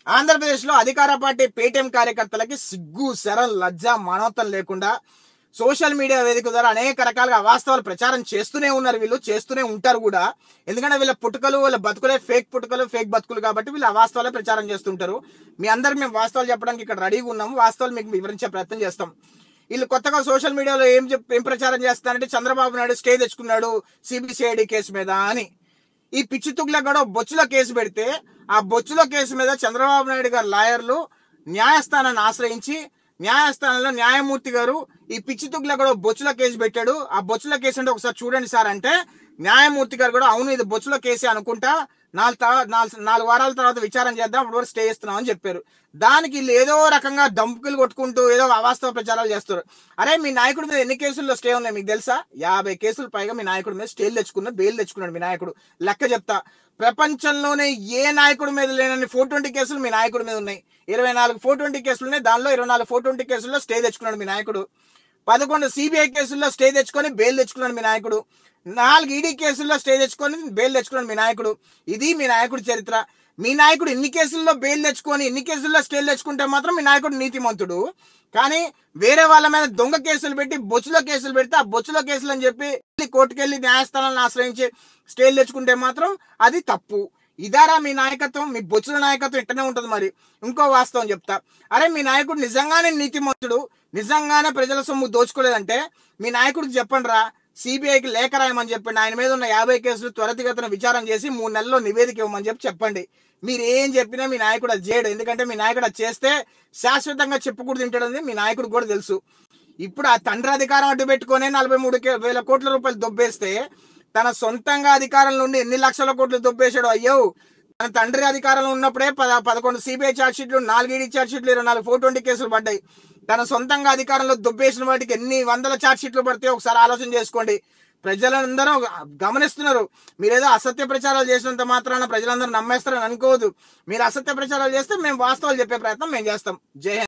ఆంధ్రప్రదేశ్ లో అధికార party Paytm కార్యకర్తలకి సిగ్గు శరం లజ్జ మానవత్వం లేకుండా సోషల్ మీడియా వేదిక ద్వారా అనేక రకాలుగా అవాస్తవాలు ప్రచారం చేస్తూనే ఉన్నారు వీళ్ళు చేస్తూనే ఉంటారు కూడా ఎందుకంటే వీళ్ళ పుట్టుకలు వీళ్ళ బతుకులే ఫేక్ పుట్టుకలు ఫేక్ బతుకులు కాబట్టి వీళ్ళు అవాస్తవాలే ప్రచారం చేస్తుంటారు మీ అందరికి మేము వాస్తవాలు చెప్పడానికి ఇక్కడ రెడీగా ఉన్నాము వాస్తవాలు మీకు వివరించే ప్రయత్నం చేస్తాం వీళ్ళు కొత్తగా సోషల్ మీడియాలో ఏం చెప్ ఏం ప్రచారం చేస్తారంటే చంద్రబాబు నాయుడు స్టే తెచ్చుకున్నాడు సిబిసిఐడి కేసు మీద అని ఈ పిచ్చి తుగ్ల కూడా బొచ్చులో కేసు పెడితే ఆ బొచ్చులో కేసు మీద చంద్రబాబు నాయుడు గారు లాయర్లు న్యాయస్థానాన్ని ఆశ్రయించి న్యాయస్థానంలో న్యాయమూర్తి గారు ఈ పిచ్చి తుగ్ల కూడా బొచ్చులో కేసు పెట్టాడు ఆ బొచ్చులో కేసు అంటే ఒకసారి చూడండి సార్ అంటే న్యాయమూర్తి గారు కూడా అవును ఇది బొచ్చులో కేసే అనుకుంటా నాలుగు తర్వా- నాలుగు నాలుగు వారాల తర్వాత విచారణ చేద్దాం అప్పుడు వరకు స్టే ఇస్తున్నాం అని చెప్పారు దానికి వీళ్ళు ఏదో రకంగా దంపుకులు కొట్టుకుంటూ ఏదో అవాస్తవ ప్రచారాలు చేస్తారు అరే మీ నాయకుడి మీద ఎన్ని కేసుల్లో స్టే ఉన్నాయి మీకు తెలుసా యాభై కేసులు పైగా మీ నాయకుడి మీద స్టేలు తెచ్చుకున్న బెయిల్ తెచ్చుకున్నాడు మీ నాయకుడు లెక్క చెప్తా ప్రపంచంలోనే ఏ నాయకుడి మీద లేనని ఫోర్ ట్వంటీ కేసులు మీ నాయకుడి మీద ఉన్నాయి ఇరవై నాలుగు ఫోర్ ట్వంటీ కేసులు ఉన్నాయి దానిలో ఇరవై నాలుగు ఫోర్ ట్వంటీ కేసుల్లో స్టే తెచ్చుకున్నాడు మీ నాయకుడు పదకొండు సిబిఐ కేసుల్లో స్టే తెచ్చుకొని బెయిల్ తెచ్చుకున్నాడు మీ నాయకుడు నాలుగు ఈడీ కేసుల్లో స్టే తెచ్చుకొని బెయిల్ తెచ్చుకున్నాడు మీ నాయకుడు ఇది మీ నాయకుడి చరిత్ర మీ నాయకుడు ఇన్ని కేసుల్లో బెయిల్ తెచ్చుకొని ఇన్ని కేసుల్లో స్టేలు తెచ్చుకుంటే మాత్రం మీ నాయకుడు నీతిమంతుడు కానీ వేరే వాళ్ళ మీద దొంగ కేసులు పెట్టి బొచ్చులో కేసులు పెడితే ఆ బొచ్చులో కేసులు అని చెప్పి కోర్టుకెళ్లి న్యాయస్థానాలను ఆశ్రయించి స్టేలు తెచ్చుకుంటే మాత్రం అది తప్పు ఇదారా మీ నాయకత్వం మీ బొచ్చుల నాయకత్వం ఇట్టనే ఉంటుంది మరి ఇంకో వాస్తవం చెప్తా అరే మీ నాయకుడు నిజంగానే నీతిమంతుడు నిజంగానే ప్రజల సొమ్ము దోచుకోలేదంటే మీ నాయకుడికి చెప్పండి రా సిబిఐకి లేఖ రాయమని చెప్పండి ఆయన మీద ఉన్న యాభై కేసులు త్వరితగతిన విచారణ చేసి మూడు నెలల్లో నివేదిక ఇవ్వమని చెప్పి చెప్పండి మీరు ఏం చెప్పినా మీ నాయకుడు అది చేయడు ఎందుకంటే మీ నాయకుడు అది చేస్తే శాశ్వతంగా చెప్పుకూడదు తింటాడని మీ నాయకుడు కూడా తెలుసు ఇప్పుడు ఆ తండ్రి అధికారం అడ్డు పెట్టుకొని నలభై మూడు కే- వేల కోట్ల రూపాయలు దొబ్బేస్తే తన సొంతంగా అధికారం నుండి ఎన్ని లక్షల కోట్లు దొబ్బేశాడు అయ్యో తన తండ్రి అధికారంలో ఉన్నప్పుడే పద పదకొండు సిబిఐ ఛార్జ్ షీట్లు నాలుగు ఈడీ ఛార్జ్ షీట్లు ఇరవై నాలుగు ఫోర్ ట్వంటీ కేసులు పడ్డాయి తన సొంతంగా అధికారంలో దొబ్బేసిన వాటికి ఎన్ని వందల ఛార్జ్ షీట్లు పడితే ఒకసారి ఆలోచన చేసుకోండి ప్రజలందరూ గమనిస్తున్నారు మీరేదో అసత్య ప్రచారాలు చేసినంత మాత్రాన ప్రజలందరూ నమ్మేస్తారని అనుకోవద్దు మీరు అసత్య ప్రచారాలు చేస్తే మేము వాస్తవాలు చెప్పే ప్రయత్నం మేము చేస్తాం జై హింద్